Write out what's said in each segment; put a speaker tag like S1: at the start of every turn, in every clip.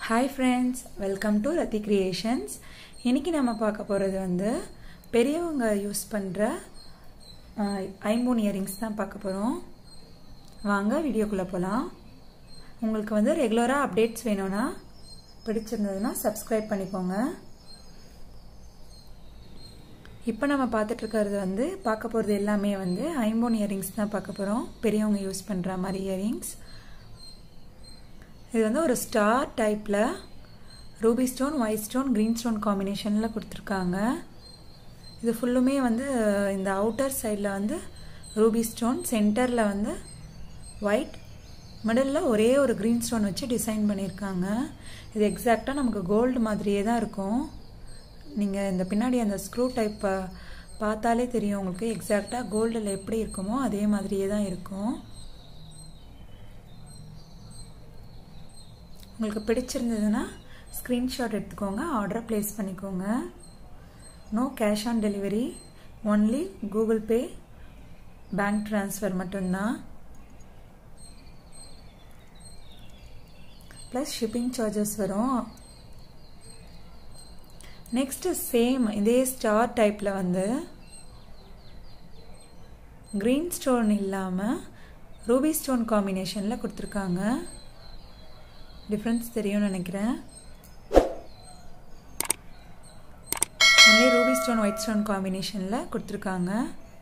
S1: hi friends welcome to Rathi creations இன்றைக்கி நம்ம பார்க்க போகிறது வந்து பெரியவங்க யூஸ் பண்ணுற ஐம்பூன் இயரிங்ஸ் தான் பார்க்க போகிறோம் வாங்க வீடியோக்குள்ளே போகலாம் உங்களுக்கு வந்து ரெகுலராக அப்டேட்ஸ் வேணும்னா பிடிச்சிருந்ததுன்னா சப்ஸ்கிரைப் பண்ணிக்கோங்க இப்போ நம்ம பார்த்துட்டு இருக்கிறது வந்து பார்க்க போகிறது எல்லாமே வந்து ஐம்பூன் இயரிங்ஸ் தான் பார்க்க போகிறோம் பெரியவங்க யூஸ் பண்ணுற மாதிரி இயரிங்ஸ் இது வந்து ஒரு ஸ்டார் டைப்பில் ruby stone white stone green stone காம்பினேஷனில் கொடுத்துருக்காங்க இது ஃபுல்லுமே வந்து இந்த அவுட்டர் சைடில் வந்து ரூபி ஸ்டோன் சென்டரில் வந்து ஒயிட் மிடலில் ஒரே ஒரு க்ரீன் ஸ்டோன் வச்சு டிசைன் பண்ணியிருக்காங்க இது எக்ஸாக்டாக நமக்கு கோல்டு மாதிரியே தான் இருக்கும் நீங்கள் இந்த பின்னாடி அந்த ஸ்க்ரூ டைப்பை பார்த்தாலே தெரியும் உங்களுக்கு எக்ஸாக்டாக கோல்டில் எப்படி இருக்குமோ அதே மாதிரியே தான் இருக்கும் உங்களுக்கு பிடிச்சிருந்ததுன்னா ஸ்க்ரீன்ஷாட் எடுத்துக்கோங்க ஆர்டரை ப்ளேஸ் பண்ணிக்கோங்க no cash on delivery only Google pay bank transfer மட்டும்தான் ப்ளஸ் ஷிப்பிங் சார்ஜஸ் வரும் நெக்ஸ்ட்டு சேம் இதே ஸ்டார் டைப்பில் வந்து க்ரீன் ஸ்டோன் இல்லாமல் ரூபி ஸ்டோன் காம்பினேஷனில் கொடுத்துருக்காங்க டிஃப்ரென்ஸ் தெரியும்னு நினைக்கிறேன் only ruby stone white stone காம்பினேஷனில் கொடுத்துருக்காங்க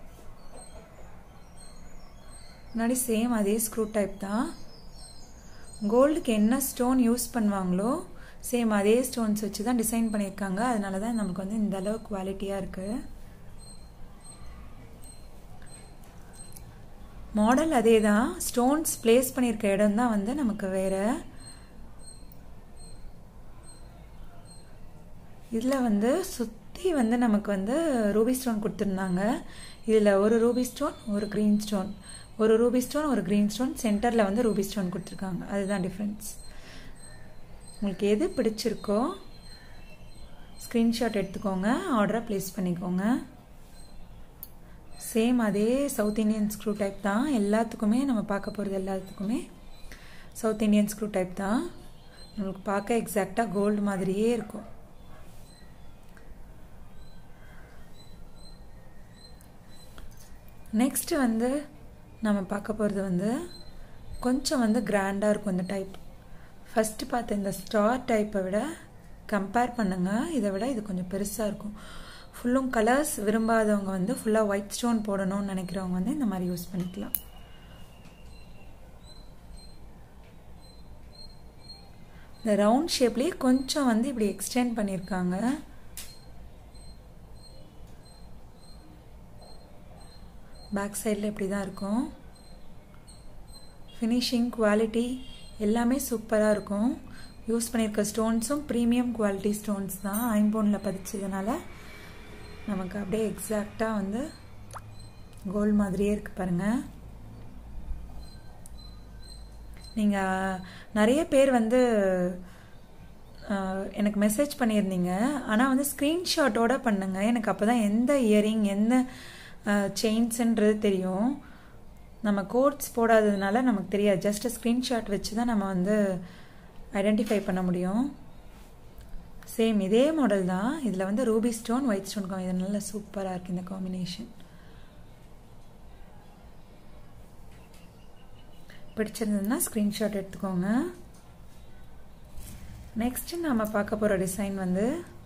S1: முன்னாடி சேம் அதே ஸ்க்ரூ டைப் தான் கோல்டுக்கு என்ன ஸ்டோன் யூஸ் பண்ணுவாங்களோ சேம் அதே ஸ்டோன்ஸ் வச்சு தான் டிசைன் பண்ணியிருக்காங்க அதனால தான் நமக்கு வந்து இந்த அளவு குவாலிட்டியாக இருக்குது மாடல் அதே தான் ஸ்டோன்ஸ் பிளேஸ் பண்ணியிருக்க இடம் தான் வந்து நமக்கு வேறு இதில் வந்து சுற்றி வந்து நமக்கு வந்து ரூபி ஸ்டோன் கொடுத்துருந்தாங்க இதில் ஒரு ரூபி ஸ்டோன் ஒரு க்ரீன் ஸ்டோன் ஒரு ரூபி ஸ்டோன் ஒரு க்ரீன் ஸ்டோன் சென்டரில் வந்து ரூபி ஸ்டோன் கொடுத்துருக்காங்க அதுதான் டிஃப்ரென்ஸ் உங்களுக்கு எது பிடிச்சிருக்கோ ஸ்க்ரீன்ஷாட் எடுத்துக்கோங்க ஆர்டரை ப்ளேஸ் பண்ணிக்கோங்க சேம் அதே சவுத் இண்டியன் ஸ்க்ரூ டைப் தான் எல்லாத்துக்குமே நம்ம பார்க்க போகிறது எல்லாத்துக்குமே சவுத் இண்டியன் ஸ்க்ரூ டைப் தான் உங்களுக்கு பார்க்க எக்ஸாக்டாக கோல்டு மாதிரியே இருக்கும் நெக்ஸ்ட்டு வந்து நம்ம பார்க்க போகிறது வந்து கொஞ்சம் வந்து கிராண்டாக இருக்கும் இந்த டைப் ஃபஸ்ட்டு பார்த்த இந்த ஸ்டார் டைப்பை விட கம்பேர் பண்ணுங்கள் இதை விட இது கொஞ்சம் பெருசாக இருக்கும் ஃபுல்லும் கலர்ஸ் விரும்பாதவங்க வந்து ஃபுல்லாக ஒயிட் ஸ்டோன் போடணும்னு நினைக்கிறவங்க வந்து இந்த மாதிரி யூஸ் பண்ணிக்கலாம் இந்த ரவுண்ட் ஷேப்லேயே கொஞ்சம் வந்து இப்படி எக்ஸ்டெண்ட் பண்ணியிருக்காங்க பேக் சைடில் இப்படி தான் இருக்கும் ஃபினிஷிங் குவாலிட்டி எல்லாமே சூப்பராக இருக்கும் யூஸ் பண்ணியிருக்க ஸ்டோன்ஸும் ப்ரீமியம் குவாலிட்டி ஸ்டோன்ஸ் தான் ஐம்போனில் பதிச்சதுனால நமக்கு அப்படியே எக்ஸாக்டாக வந்து கோல்டு மாதிரியே இருக்குது பாருங்கள் நீங்கள் நிறைய பேர் வந்து எனக்கு மெசேஜ் பண்ணியிருந்தீங்க ஆனால் வந்து ஸ்க்ரீன்ஷாட்டோட பண்ணுங்கள் எனக்கு அப்போ தான் எந்த இயரிங் எந்த செயின்ஸுன்றது தெரியும் நம்ம கோட்ஸ் போடாததுனால நமக்கு தெரியாது ஜஸ்ட் ஸ்க்ரீன்ஷாட் வச்சு தான் நம்ம வந்து ஐடென்டிஃபை பண்ண முடியும் சேம் இதே மாடல் தான் இதில் வந்து ரூபி ஸ்டோன் ஒயிட் ஸ்டோன் இது நல்ல சூப்பராக இருக்குது இந்த காம்பினேஷன் பிடிச்சிருந்ததுன்னா ஸ்க்ரீன்ஷாட் எடுத்துக்கோங்க நெக்ஸ்ட்டு நம்ம பார்க்க போகிற டிசைன் வந்து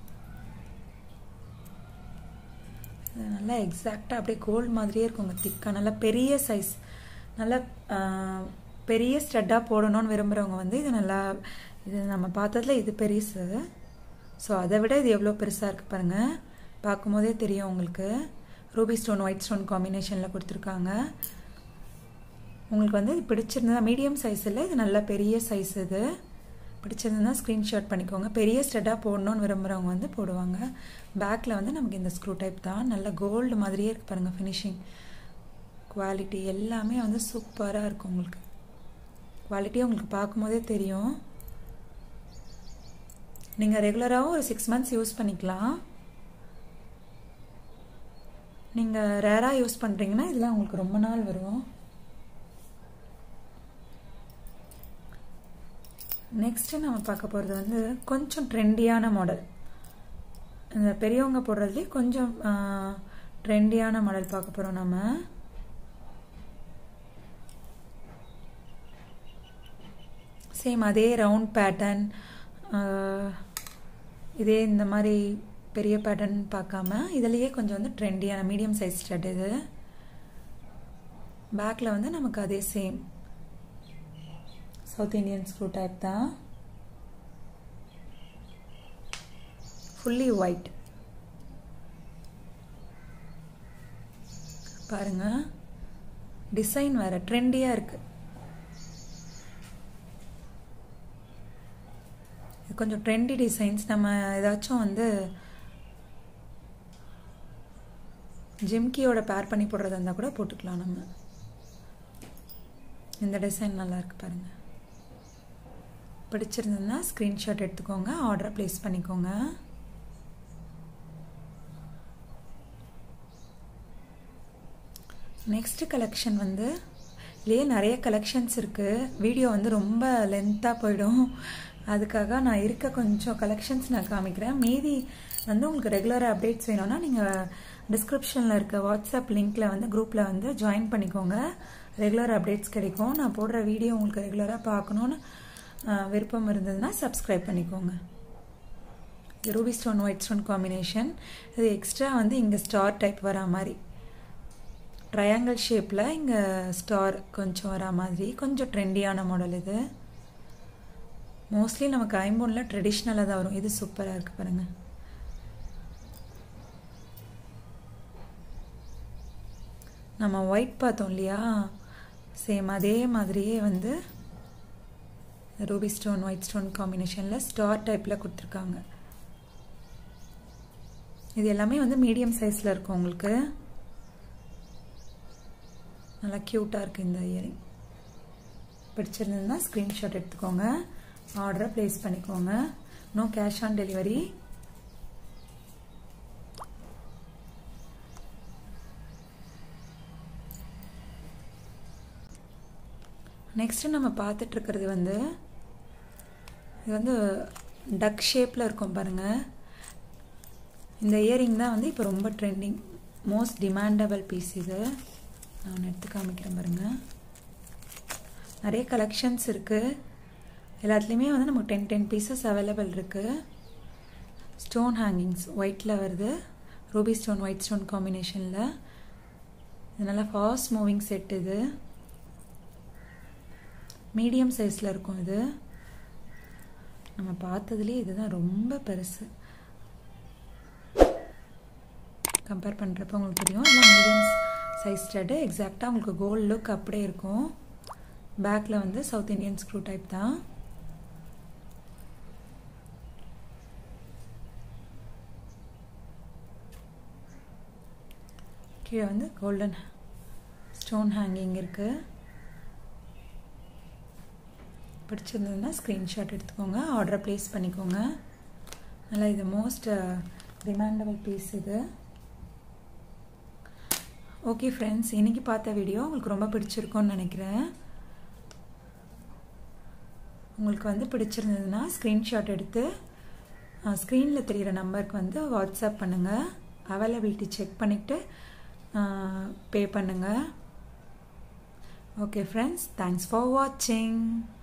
S1: நல்லா எக்ஸாக்டாக அப்படியே கோல்டு மாதிரியே இருக்குங்க திக்காக நல்லா பெரிய சைஸ் நல்லா பெரிய ஸ்டட்டாக போடணும்னு விரும்புகிறவங்க வந்து இது நல்லா இது நம்ம பார்த்ததுல இது பெருசு ஸோ அதை விட இது எவ்வளோ பெருசாக இருக்குது பாருங்கள் பார்க்கும்போதே தெரியும் உங்களுக்கு ரூபி ஸ்டோன் ஒயிட் ஸ்டோன் காம்பினேஷனில் கொடுத்துருக்காங்க உங்களுக்கு வந்து இது பிடிச்சிருந்தா மீடியம் சைஸ் இல்லை இது நல்ல பெரிய சைஸ் இது பிடிச்சிருந்ததுன்னா ஸ்க்ரீன்ஷாட் பண்ணிக்கோங்க பெரிய ஸ்டெட்டாக போடணும்னு விரும்புகிறவங்க வந்து போடுவாங்க பேக்கில் வந்து நமக்கு இந்த ஸ்க்ரூ டைப் தான் நல்ல கோல்டு மாதிரியே இருக்கு பாருங்கள் ஃபினிஷிங் குவாலிட்டி எல்லாமே வந்து சூப்பராக இருக்கும் உங்களுக்கு குவாலிட்டி உங்களுக்கு பார்க்கும்போதே தெரியும் நீங்கள் ரெகுலராகவும் ஒரு சிக்ஸ் மந்த்ஸ் யூஸ் பண்ணிக்கலாம் நீங்கள் ரேராக யூஸ் பண்ணுறீங்கன்னா இதெல்லாம் உங்களுக்கு ரொம்ப நாள் வரும் நெக்ஸ்ட்டு நம்ம பார்க்க போகிறது வந்து கொஞ்சம் ட்ரெண்டியான மாடல் இந்த பெரியவங்க போடுறதுலேயே கொஞ்சம் ட்ரெண்டியான மாடல் பார்க்க போகிறோம் நம்ம சேம் அதே ரவுண்ட் பேட்டர்ன் இதே இந்த மாதிரி பெரிய பேட்டர்ன் பார்க்காம இதுலேயே கொஞ்சம் வந்து ட்ரெண்டியான மீடியம் சைஸ் ஸ்டட் இது பேக்கில் வந்து நமக்கு அதே same south Indian screw type தான் ஃபுல்லி ஒயிட் பாருங்க டிசைன் வேற ட்ரெண்டியாக இருக்கு கொஞ்சம் ட்ரெண்டி டிசைன்ஸ் நம்ம ஏதாச்சும் வந்து ஜிம்கியோட பேர் பண்ணி போடுறதா இருந்தால் கூட போட்டுக்கலாம் நம்ம இந்த டிசைன் நல்லா இருக்கு பாருங்க பிடிச்சிருந்ததுன்னா ஸ்க்ரீன்ஷாட் எடுத்துக்கோங்க ஆர்டரை ப்ளேஸ் பண்ணிக்கோங்க நெக்ஸ்ட் கலெக்ஷன் வந்து இதுலேயே நிறைய கலெக்ஷன்ஸ் இருக்குது வீடியோ வந்து ரொம்ப லென்த்தாக போயிடும் அதுக்காக நான் இருக்க கொஞ்சம் கலெக்ஷன்ஸ் நான் காமிக்கிறேன் மீதி வந்து உங்களுக்கு ரெகுலராக அப்டேட்ஸ் வேணும்னா நீங்கள் டிஸ்கிரிப்ஷனில் இருக்க வாட்ஸ்அப் லிங்க்கில் வந்து குரூப்பில் வந்து ஜாயின் பண்ணிக்கோங்க ரெகுலர் அப்டேட்ஸ் கிடைக்கும் நான் போடுற வீடியோ உங்களுக்கு ரெகுலராக பார்க்கணுன்னு விருப்பம் இருந்ததுன்னா சப்ஸ்கிரைப் பண்ணிக்கோங்க இது ruby stone white stone combination இது எக்ஸ்ட்ரா வந்து இங்கே ஸ்டார் டைப் வரா மாதிரி ட்ரையாங்கிள் ஷேப்பில் இங்கே ஸ்டார் கொஞ்சம் வரா மாதிரி கொஞ்சம் ட்ரெண்டியான மாடல் இது மோஸ்ட்லி நமக்கு ஐம்பொன்னில் ட்ரெடிஷ்னலாக தான் வரும் இது சூப்பராக இருக்குது பாருங்கள் நம்ம ஒயிட் பார்த்தோம் இல்லையா சேம் அதே மாதிரியே வந்து ரூபி ஸ்டோன் ஒயிட் ஸ்டோன் காம்பினேஷனில் ஸ்டார் டைப்பில் கொடுத்துருக்காங்க இது எல்லாமே வந்து மீடியம் சைஸில் இருக்கும் உங்களுக்கு நல்லா க்யூட்டாக இருக்குது இந்த இயரிங் பிடிச்சிருந்ததுன்னா ஸ்க்ரீன்ஷாட் எடுத்துக்கோங்க ஆர்டரை ப்ளேஸ் பண்ணிக்கோங்க no cash on delivery next நம்ம பார்த்துட்ருக்கிறது வந்து இது வந்து டக் ஷேப்பில் இருக்கும் பாருங்கள் இந்த இயரிங் தான் வந்து இப்போ ரொம்ப ட்ரெண்டிங் மோஸ்ட் டிமாண்டபிள் பீஸ் இது நான் எடுத்து காமிக்கிறேன் பாருங்கள் நிறைய கலெக்ஷன்ஸ் இருக்குது எல்லாத்துலேயுமே வந்து நமக்கு டென் டென் பீசஸ் அவைலபிள் இருக்குது ஸ்டோன் ஹேங்கிங்ஸ் ஒயிட்டில் வருது ரூபி ஸ்டோன் ஒயிட் ஸ்டோன் காம்பினேஷனில் இது நல்லா ஃபாஸ்ட் மூவிங் செட் இது மீடியம் சைஸில் இருக்கும் இது நம்ம பார்த்ததுலேயே இதுதான் ரொம்ப பெருசு கம்பேர் பண்ணுறப்ப உங்களுக்கு தெரியும் இல்லை மீடியம் சைஸ் ஸ்டட்டு எக்ஸாக்டாக உங்களுக்கு கோல்ட் லுக் அப்படியே இருக்கும் பேக்கில் வந்து சவுத் இண்டியன் ஸ்க்ரூ டைப் தான் கீழே வந்து கோல்டன் ஸ்டோன் ஹேங்கிங் இருக்குது பிடிச்சிருந்ததுன்னா ஸ்க்ரீன்ஷாட் எடுத்துக்கோங்க ஆர்டரை ப்ளேஸ் பண்ணிக்கோங்க நல்லா இது மோஸ்ட் டிமாண்டபிள் பீஸ் இது ஓகே ஃப்ரெண்ட்ஸ் இன்றைக்கி பார்த்த வீடியோ உங்களுக்கு ரொம்ப பிடிச்சிருக்கும்னு நினைக்கிறேன் உங்களுக்கு வந்து பிடிச்சிருந்ததுன்னா ஸ்க்ரீன்ஷாட் எடுத்து ஸ்க்ரீனில் தெரிகிற நம்பருக்கு வந்து வாட்ஸ்அப் பண்ணுங்கள் அவைலபிலிட்டி செக் பண்ணிவிட்டு பே பண்ணுங்கள் ஓகே ஃப்ரெண்ட்ஸ் தேங்க்ஸ் ஃபார் வாட்சிங்